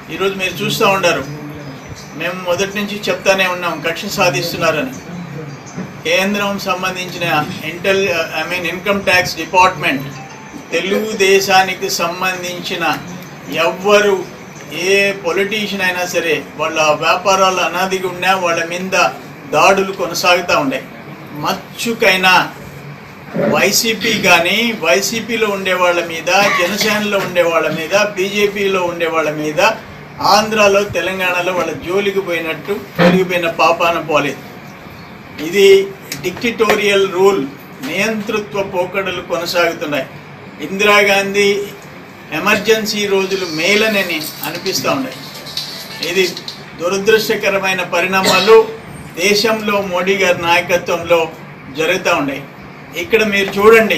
ఈరోజు మీరు చూస్తూ ఉండారు మేము మొదటి నుంచి చెప్తానే ఉన్నాం కక్ష సాధిస్తున్నారని కేంద్రం సంబంధించిన intel I mean income tax department తెలుగుదేశానికి సంబంధించిన ఎవ్వరు ఏ పొలిటీషియన్ అయినా సరే వాళ్ళ వ్యాపారాలు అనాదిగా ఉన్నా వాళ్ళ మీద దాడులు కొనసాగుతూ ఉన్నాయి మచ్చుకైనా వైసీపీ కానీ వైసీపీలో ఉండే వాళ్ళ మీద జనసేనలో ఉండే వాళ్ళ మీద బీజేపీలో ఉండే వాళ్ళ మీద ఆంధ్రాలో తెలంగాణలో వాళ్ళ జోలికి పోయినట్టు పెరిగిపోయిన పాపాన పోలేదు ఇది డిక్టిటోరియల్ రూల్ నియంతృత్వ పోకడలు కొనసాగుతున్నాయి ఇందిరాగాంధీ ఎమర్జెన్సీ రోజులు మేలనని అనిపిస్తూ ఉన్నాయి ఇది దురదృష్టకరమైన పరిణామాలు దేశంలో మోడీ గారి నాయకత్వంలో జరుగుతూ ఉన్నాయి ఇక్కడ మీరు చూడండి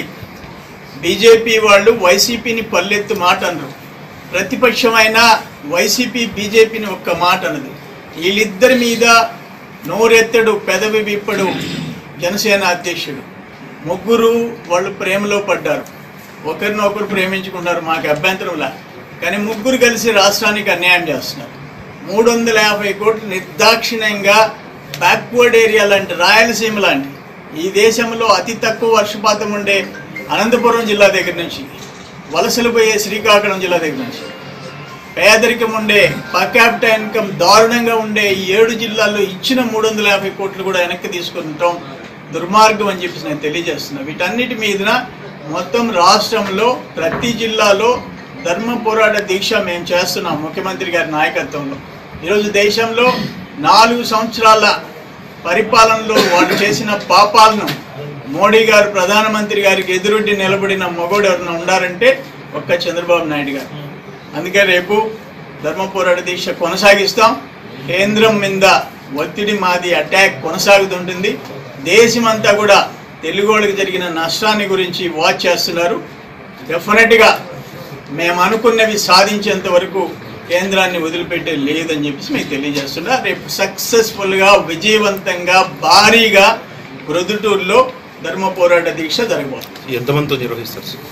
బీజేపీ వాళ్ళు వైసీపీని పల్లెత్తు మాట అనరు ప్రతిపక్షమైన వైసీపీ బీజేపీని ఒక్క మాట అనదు వీళ్ళిద్దరి మీద నోరెత్తడు పెదవి విప్పడు జనసేన అధ్యక్షుడు ముగ్గురు వాళ్ళు ప్రేమలో పడ్డారు ఒకరినొకరు ప్రేమించుకున్నారు మాకు అభ్యంతరంలా కానీ ముగ్గురు కలిసి రాష్ట్రానికి అన్యాయం చేస్తున్నారు మూడు వందల యాభై కోట్లు నిర్దాక్షిణ్యంగా బ్యాక్వర్డ్ ఏరియా లాంటి రాయలసీమ లాంటి ఈ దేశంలో అతి తక్కువ వర్షపాతం ఉండే అనంతపురం జిల్లా దగ్గర నుంచి వలసలు పోయే శ్రీకాకుళం జిల్లా దగ్గర నుంచి పేదరికం ఉండే పర్ క్యాపిటల్ ఇన్కమ్ దారుణంగా ఉండే ఈ ఏడు జిల్లాల్లో ఇచ్చిన మూడు వందల యాభై కోట్లు కూడా వెనక్కి తీసుకుంటాం దుర్మార్గం అని చెప్పేసి నేను తెలియజేస్తున్నా వీటన్నిటి మీదన మొత్తం రాష్ట్రంలో ప్రతి జిల్లాలో ధర్మ పోరాట దీక్ష మేము చేస్తున్నాం ముఖ్యమంత్రి గారి నాయకత్వంలో ఈరోజు దేశంలో నాలుగు సంవత్సరాల పరిపాలనలో వాళ్ళు చేసిన పాపాలను మోడీ గారు ప్రధానమంత్రి గారికి ఎదురొడ్డి నిలబడిన మొగోడు ఎవరైనా ఉండారంటే ఒక్క చంద్రబాబు నాయుడు గారు అందుకే రేపు ధర్మ పోరాట దీక్ష కొనసాగిస్తాం కేంద్రం మీద ఒత్తిడి మాది అటాక్ కొనసాగుతుంటుంది దేశమంతా కూడా తెలుగు వాళ్ళకి జరిగిన నష్టాన్ని గురించి వాచ్ చేస్తున్నారు డెఫినెట్గా మేము అనుకున్నవి సాధించేంత వరకు కేంద్రాన్ని వదిలిపెట్టే లేదని చెప్పేసి మీకు తెలియజేస్తున్నా రేపు సక్సెస్ఫుల్గా విజయవంతంగా భారీగా ప్రొద్దుటూరులో ధర్మ పోరాట దీక్ష జరగబోతుంది ఎంతమందితో నిర్వహిస్తారు సార్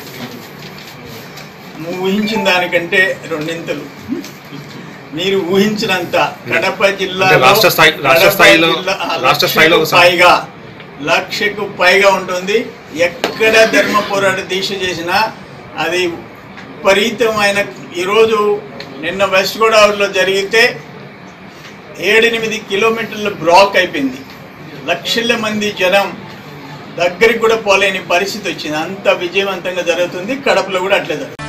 నువ్వు ఊహించిన దానికంటే రెండింతలు మీరు ఊహించినంత కడప జిల్లా అంటే రాష్ట్ర స్థాయి- రాష్ట్ర స్థాయిలో- రాష్ట్ర స్థాయిలో ఒక సా- పైగా లక్షకు పైగా ఉంటుంది ఎక్కడ ధర్మ పోరాట దీక్ష చేసినా అది విపరీతమైన ఈరోజు నిన్న వెస్ట్ గోదావరిలో జరిగితే ఏడెనిమిది కిలోమీటర్ల బ్లాక్ అయిపోయింది లక్షల మంది జనం దగ్గరికి కూడా పోలేని పరిస్థితి వచ్చింది అంత విజయవంతంగా జరుగుతుంది కడపలో కూడా అట్లే జరుగుతుంది